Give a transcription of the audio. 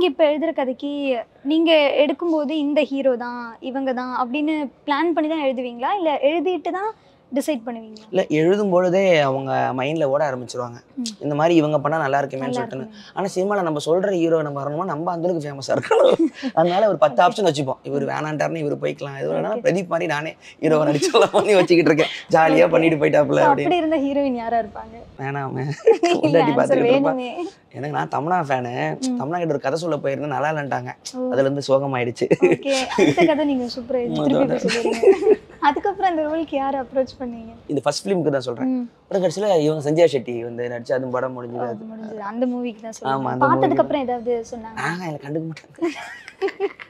இப்போ எழுதுற கதைக்கு நீங்க எடுக்கும்போது இந்த ஹீரோ தான் இவங்க தான் அப்படின்னு பிளான் பண்ணி தான் எழுதுவீங்களா இல்ல எழுதிட்டு தான் டிசைட் பண்ணுவீங்களா இல்லை எழுதும் பொழுதே அவங்க மைண்டில் ஓட ஆரம்பிச்சிருவாங்க ம். இந்த மாதிரி இவங்க பண்ணால் நல்லா இருக்குமேன்னு நல்லா சொல்லிட்டு இருக்கும் ஆனால் சினிமாவில் நம்ம சொல்கிற ஹீரோ நம்ம வரணுமா நம்ம அந்த அளவுக்கு ஃபேமஸாக இருக்கணும் அதனால ஒரு பத்து ஆப்ஷன் வச்சுப்போம் இவர் வேணான்ட்டாருன்னு இவர் போய்க்கலாம் இது வேணா Okay. பிரதீப் மாதிரி நானே ஹீரோவை நடிச்சலாம் பண்ணி வச்சுக்கிட்டு இருக்கேன் ஜாலியாக Okay. பண்ணிட்டு போயிட்டாப்புல So, அப்படின்னு அப்படி இருந்த ஹீரோயின் யாரா இருப்பாங்க வேணாமே இல்ல கொண்டாட்டி ஆன்சர் பார்த்துக்கிட்டு இருப்பா வேணுமே எனக்கு நான் தமிழா ஃபேனு ம். தமிழா கிட்ட ஒரு கதை சொல்ல போயிருந்தேன் நல்லா இல்லைன்ட்டாங்க ஓ. அதுல இருந்து சோகமாயிடுச்சு ஓகே அடுத்த கதை நீங்க சூப்பரா எழுதி திருப்பி இப்ப சொல்லிடுங்க அதுக்கப்புறம் அந்த ரோலுக்கு யார் அப்ரோச் பண்ணீங்க இது ஃபர்ஸ்ட் ஃபிலிமுக்கு தான் சொல்றேன் ம், அப்புறம் கடைசியில் இவங்க சஞ்சயா ஷெட்டி வந்து நடிச்சு அதுவும் படம் முடிஞ்சது அது முடிஞ்சது அந்த மூவிக்கு தான் ஆமா, சொல்லுங்க அந்த பார்த்ததுக்கு movie அப்புறம் ஏதாவது சொன்னாங்க ஆஹ் எனக்கு கண்டுக்க மாட்டாங்க